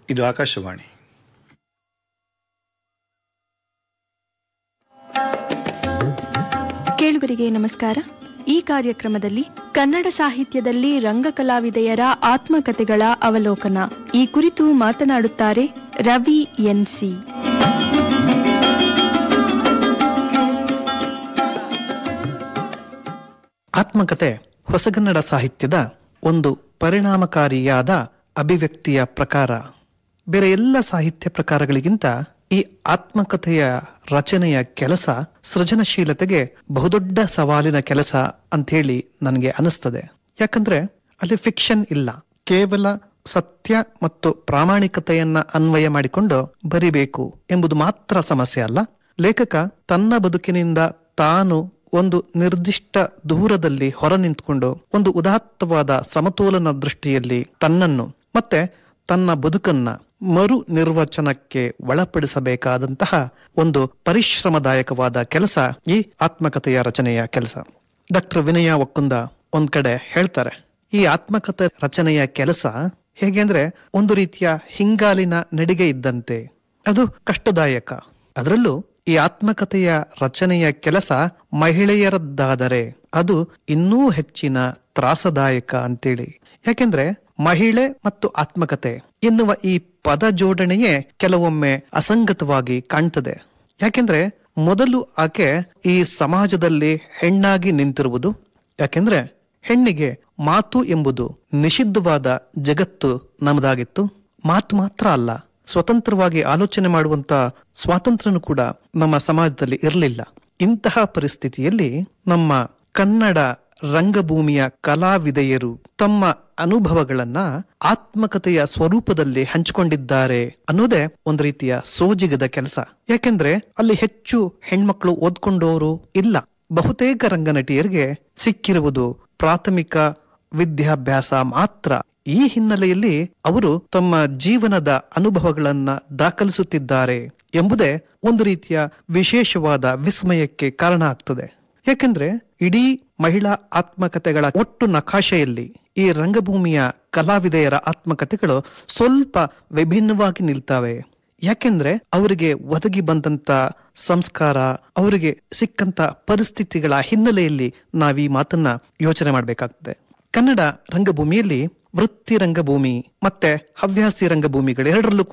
ಇದು ಆಕಾಶವಾಣಿ ಕೇಳುಗರಿಗೆ ನಮಸ್ಕಾರ ಈ ಕಾರ್ಯಕ್ರಮದಲ್ಲಿ ಕನ್ನಡ ಸಾಹಿತ್ಯದಲ್ಲಿ ರಂಗಕಲಾವಿದೆಯರ ಆತ್ಮಕಥೆಗಳ ಅವಲೋಕನ ಈ ಕುರಿತು ಮಾತನಾಡುತ್ತಾರೆ ರವಿ ಎನ್ಸಿ ಆತ್ಮಕತೆ ಹೊಸಗನ್ನಡ ಸಾಹಿತ್ಯದ ಒಂದು ಪರಿಣಾಮಕಾರಿಯಾದ ಅಭಿವ್ಯಕ್ತಿಯ ಪ್ರಕಾರ ಬೇರೆ ಎಲ್ಲ ಸಾಹಿತ್ಯ ಪ್ರಕಾರಗಳಿಗಿಂತ ಈ ಆತ್ಮಕಥೆಯ ರಚನೆಯ ಕೆಲಸ ಸೃಜನಶೀಲತೆಗೆ ಬಹುದೊಡ್ಡ ಸವಾಲಿನ ಕೆಲಸ ಅಂಥೇಳಿ ನನಗೆ ಅನಿಸ್ತದೆ ಯಾಕಂದ್ರೆ ಅಲ್ಲಿ ಫಿಕ್ಷನ್ ಇಲ್ಲ ಕೇವಲ ಸತ್ಯ ಮತ್ತು ಪ್ರಾಮಾಣಿಕತೆಯನ್ನ ಅನ್ವಯ ಮಾಡಿಕೊಂಡು ಬರಿಬೇಕು ಎಂಬುದು ಮಾತ್ರ ಸಮಸ್ಯೆ ಅಲ್ಲ ಲೇಖಕ ತನ್ನ ಬದುಕಿನಿಂದ ತಾನು ಒಂದು ನಿರ್ದಿಷ್ಟ ದೂರದಲ್ಲಿ ಹೊರ ನಿಂತ್ಕೊಂಡು ಒಂದು ಉದಾತ್ತವಾದ ಸಮತೋಲನ ದೃಷ್ಟಿಯಲ್ಲಿ ತನ್ನನ್ನು ಮತ್ತೆ ತನ್ನ ಬದುಕನ್ನ ಮರು ನಿರ್ವಚನಕ್ಕೆ ಒಳಪಡಿಸಬೇಕಾದಂತಹ ಒಂದು ಪರಿಶ್ರಮದಾಯಕವಾದ ಕೆಲಸ ಈ ಆತ್ಮಕಥೆಯ ರಚನೆಯ ಕೆಲಸ ಡಾಕ್ಟರ್ ವಿನಯ ಒಕ್ಕುಂದ ಒಂದ್ ಕಡೆ ಹೇಳ್ತಾರೆ ಈ ಆತ್ಮಕಥೆ ರಚನೆಯ ಕೆಲಸ ಹೇಗೆ ಅಂದ್ರೆ ಒಂದು ರೀತಿಯ ಹಿಂಗಾಲಿನ ನಡಿಗೆ ಇದ್ದಂತೆ ಅದು ಕಷ್ಟದಾಯಕ ಅದರಲ್ಲೂ ಈ ಆತ್ಮಕಥೆಯ ರಚನೆಯ ಕೆಲಸ ಮಹಿಳೆಯರದ್ದಾದರೆ ಅದು ಇನ್ನೂ ಹೆಚ್ಚಿನ ತ್ರಾಸದಾಯಕ ಅಂತೇಳಿ ಯಾಕೆಂದ್ರೆ ಮಹಿಳೆ ಮತ್ತು ಆತ್ಮಕತೆ ಎನ್ನುವ ಈ ಪದ ಜೋಡಣೆಯೇ ಕೆಲವೊಮ್ಮೆ ಅಸಂಗತವಾಗಿ ಕಾಣ್ತದೆ ಯಾಕೆಂದ್ರೆ ಮೊದಲು ಆಕೆ ಈ ಸಮಾಜದಲ್ಲಿ ಹೆಣ್ಣಾಗಿ ನಿಂತಿರುವುದು ಯಾಕೆಂದ್ರೆ ಹೆಣ್ಣಿಗೆ ಮಾತು ಎಂಬುದು ನಿಷಿದ್ಧವಾದ ಜಗತ್ತು ನಮ್ಮದಾಗಿತ್ತು ಮಾತು ಮಾತ್ರ ಅಲ್ಲ ಸ್ವತಂತ್ರವಾಗಿ ಆಲೋಚನೆ ಮಾಡುವಂತ ಸ್ವಾತಂತ್ರ್ಯನೂ ಕೂಡ ನಮ್ಮ ಸಮಾಜದಲ್ಲಿ ಇರಲಿಲ್ಲ ಇಂತಹ ಪರಿಸ್ಥಿತಿಯಲ್ಲಿ ನಮ್ಮ ಕನ್ನಡ ರಂಗಭೂಮಿಯ ಕಲಾವಿದೆಯರು ತಮ್ಮ ಅನುಭವಗಳನ್ನ ಆತ್ಮಕತೆಯ ಸ್ವರೂಪದಲ್ಲಿ ಹಂಚಿಕೊಂಡಿದ್ದಾರೆ ಅನ್ನೋದೇ ಒಂದು ರೀತಿಯ ಸೋಜಿಗದ ಕೆಲಸ ಯಾಕೆಂದ್ರೆ ಅಲ್ಲಿ ಹೆಚ್ಚು ಹೆಣ್ಮಕ್ಳು ಓದ್ಕೊಂಡವರು ಇಲ್ಲ ಬಹುತೇಕ ರಂಗನಟಿಯರಿಗೆ ಸಿಕ್ಕಿರುವುದು ಪ್ರಾಥಮಿಕ ವಿದ್ಯಾಭ್ಯಾಸ ಮಾತ್ರ ಈ ಹಿನ್ನೆಲೆಯಲ್ಲಿ ಅವರು ತಮ್ಮ ಜೀವನದ ಅನುಭವಗಳನ್ನ ದಾಖಲಿಸುತ್ತಿದ್ದಾರೆ ಎಂಬುದೇ ಒಂದು ರೀತಿಯ ವಿಶೇಷವಾದ ವಿಸ್ಮಯಕ್ಕೆ ಕಾರಣ ಆಗ್ತದೆ ಯಾಕೆಂದ್ರೆ ಇಡೀ ಮಹಿಳಾ ಆತ್ಮಕಥೆಗಳ ಒಟ್ಟು ನಕಾಶೆಯಲ್ಲಿ ಈ ರಂಗಭೂಮಿಯ ಕಲಾವಿದೆಯರ ಆತ್ಮಕಥೆಗಳು ಸ್ವಲ್ಪ ವಿಭಿನ್ನವಾಗಿ ನಿಲ್ತವೆ ಯಾಕೆಂದ್ರೆ ಅವರಿಗೆ ಒದಗಿ ಬಂದಂತ ಸಂಸ್ಕಾರ ಅವರಿಗೆ ಸಿಕ್ಕಂತ ಪರಿಸ್ಥಿತಿಗಳ ಹಿನ್ನೆಲೆಯಲ್ಲಿ ನಾವೀ ಮಾತನ್ನ ಯೋಚನೆ ಮಾಡಬೇಕಾಗ್ತದೆ ಕನ್ನಡ ರಂಗಭೂಮಿಯಲ್ಲಿ ವೃತ್ತಿ ರಂಗಭೂಮಿ ಮತ್ತೆ ಹವ್ಯಾಸಿ ರಂಗಭೂಮಿಗಳೆರಡರಲ್ಲೂ